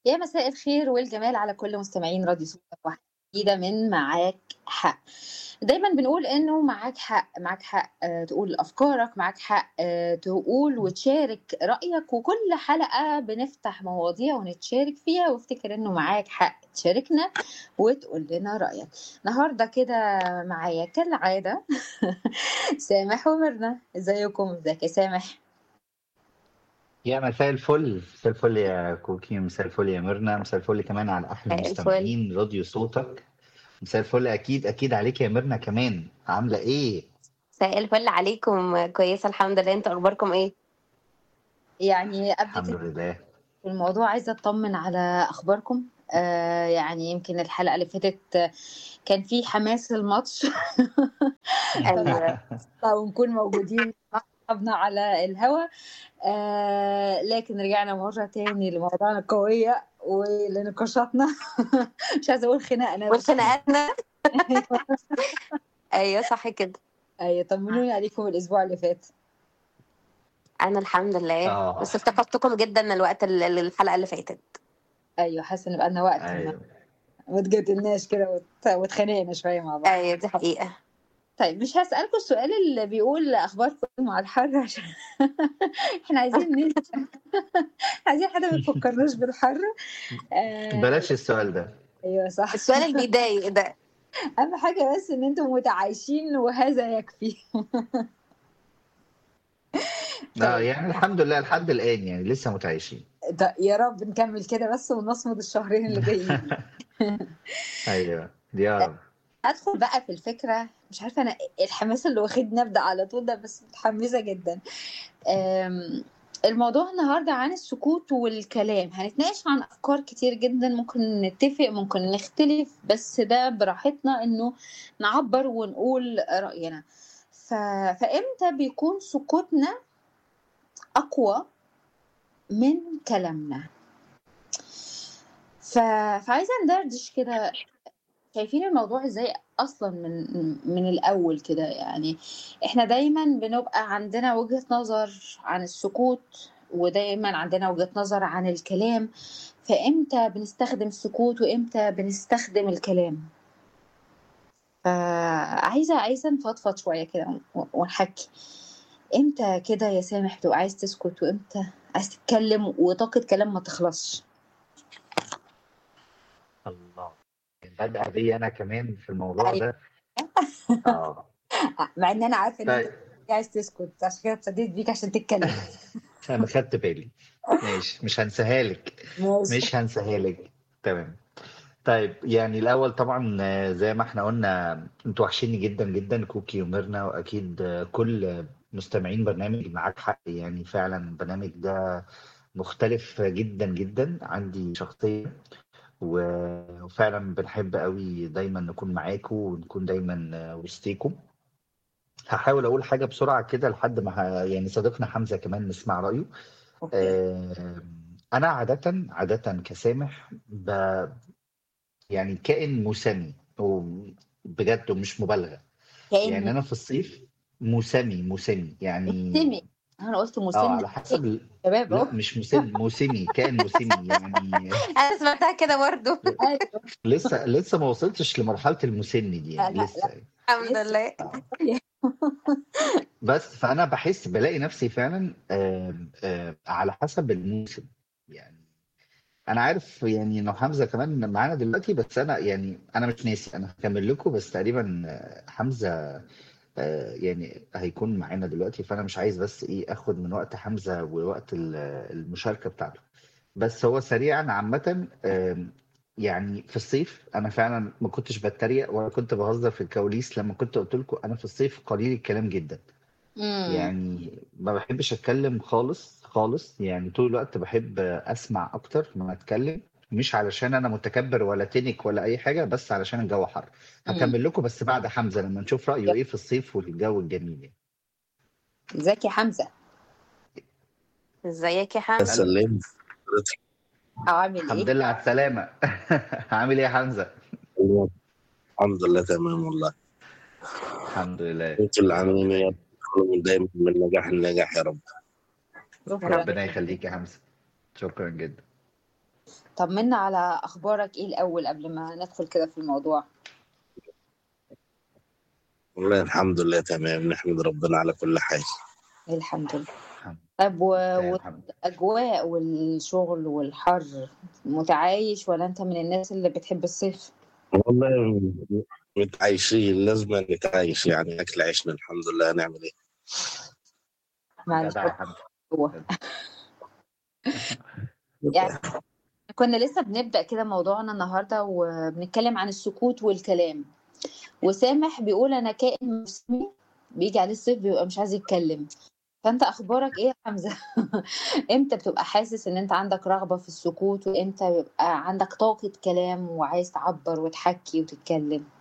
يا مساء الخير والجمال على كل مستمعين راديو صوتك واحدة جديدة من معاك حق دايما بنقول انه معاك حق معاك حق آه، تقول افكارك معاك حق آه، تقول وتشارك رايك وكل حلقه بنفتح مواضيع ونتشارك فيها وافتكر انه معاك حق تشاركنا وتقول لنا رايك النهارده كده معايا كالعاده سامح ومرنا ازيكم ازيك يا سامح يا مساء الفل مساء الفل يا كوكي مساء الفل يا ميرنا مساء الفل كمان على احلى مساء الفل مستمعين راديو صوتك مساء الفل اكيد اكيد عليك يا ميرنا كمان عامله ايه مساء الفل عليكم كويسة الحمد لله انتوا اخباركم ايه يعني قبل الحمد كده لله في الموضوع عايزة أطمن على أخباركم آه يعني يمكن الحلقة اللي فاتت آه، كان في حماس للماتش ايوه ونكون موجودين مع أصحابنا على الهوا آه لكن رجعنا مرة تاني لموضوعنا القوية ولنقاشاتنا مش عايزة أقول خناقنا بس وخناقاتنا ايوه صح كده أيوة طمنوني عليكم الأسبوع اللي فات انا الحمد لله اه بس افتقدتكم جدا الوقت ال- ال- الحلقة اللي فاتت أيوة حاسة إن بقالنا وقت ما ايوه ما اتجادلناش كده وات- واتخانقنا شوية مع بعض ايوه دي حقيقة طيب مش هسألكم السؤال اللي بيقول أخباركم إيه مع الحر عشان إحنا عايزين ننسى عايزين حاجة ما تفكرناش بالحر آه بلاش السؤال ده أيوه صح السؤال اللي بيضايق ده أهم حاجة بس إن أنتم متعايشين وهذا يكفي اه طيب يعني الحمد لله لحد الان يعني لسه متعايشين ده يا رب نكمل كده بس ونصمد الشهرين اللي جايين ايوه يا رب أدخل بقى في الفكرة مش عارفة أنا الحماس اللي واخدني أبدأ على طول ده بس متحمسة جدا أم، الموضوع النهاردة عن السكوت والكلام هنتناقش عن أفكار كتير جدا ممكن نتفق ممكن نختلف بس ده براحتنا إنه نعبر ونقول رأينا ف... فإمتى بيكون سكوتنا أقوى من كلامنا ف... فعايزة ندردش كده شايفين الموضوع ازاي اصلا من من الاول كده يعني احنا دايما بنبقى عندنا وجهة نظر عن السكوت ودايما عندنا وجهة نظر عن الكلام فامتى بنستخدم السكوت وامتى بنستخدم الكلام فعايزة عايزة نفضفض شوية كده ونحكي امتى كده يا سامح تبقى عايز تسكت وامتى عايز تتكلم وطاقة كلام ما تخلصش الله بدأ بي انا كمان في الموضوع أيوة. ده اه مع ان انا عارفة ان انت طيب عايز تسكت عشان كده ابتديت بيك عشان تتكلم انا خدت بالي ماشي مش هنساها لك ماشي مش هنساها لك تمام طيب يعني الأول طبعا آه، زي ما احنا قلنا انتوا وحشيني جدا جدا كوكي وميرنا وأكيد آه، كل مستمعين برنامج معاك حق يعني فعلا البرنامج ده مختلف جدا جدا عندي شخصيا و- وفعلا بنحب قوي دايما نكون معاكم ونكون دايما آه، وسطيكم هحاول أقول حاجة بسرعة كده لحد ما ه- يعني صديقنا حمزة كمان نسمع رأيه اوكي آه، أنا عادة عادة كسامح ب... يعني كائن مسمي وبجد ومش مبالغة يعني كائن أنا في الصيف مسمي مسمي يعني مسمي انا قلت اه مسمي على حسب ال... شباب لا اهو مش مسمي مسمي كائن مسمي يعني انا سمعتها كده برضو ايوه لسه لسه ما وصلتش لمرحلة المسن دي لا يعني لا لسه لا يعني. الحمد لسه لله بس فأنا بحس بلاقي نفسي فعلا آم، آم، على حسب الموسم يعني انا عارف يعني انه حمزه كمان معانا دلوقتي بس انا يعني انا مش ناسي انا هكمل لكم بس تقريبا آه، حمزه آه، يعني هيكون معانا دلوقتي فانا مش عايز بس ايه اخد من وقت حمزه ووقت ال- المشاركه بتاعته بس هو سريعا عامه آم، يعني في الصيف انا فعلا ما كنتش بتريق ولا كنت بهزر في الكواليس لما كنت قلت لكم انا في الصيف قليل الكلام جدا امم يعني ما بحبش اتكلم خالص خالص يعني طول الوقت بحب اسمع اكتر ما اتكلم مش علشان انا متكبر ولا تنك ولا اي حاجه بس علشان الجو حر امم هكمل لكم بس بعد حمزه لما نشوف رايه ايه في الصيف والجو الجميل يعني. ازيك يا حمزه ازيك يا حمزة سلم او عامل الحمد ايه لله على السلامه عامل ايه يا حمزه الحمد لله تمام والله الحمد لله انتوا اللي عاملين ايه يا رب تكونوا دايما من نجاح لنجاح يا رب شكرا ربنا يخليك يا حمزه شكرا جدا طمنا على اخبارك ايه الاول قبل ما ندخل كده في الموضوع والله الحمد لله تمام نحمد ربنا على كل حال الحمد لله الحمد طب و... لله الحمد لله والاجواء والشغل والحر متعايش ولا انت من الناس اللي بتحب الصيف والله متعايشين لازم نتعايش يعني اكل عيشنا الحمد لله هنعمل ايه معلش جدع يا حمد هو يعني كنا لسه بنبدأ كده موضوعنا النهارده وبنتكلم عن السكوت والكلام وسامح بيقول انا كائن موسمي بيجي عليه الصيف بيبقى مش عايز يتكلم فانت اخبارك ايه يا حمزة امتى بتبقى حاسس ان انت عندك رغبة في السكوت وامتى بيبقى عندك طاقة كلام وعايز تعبر وتحكي وتتكلم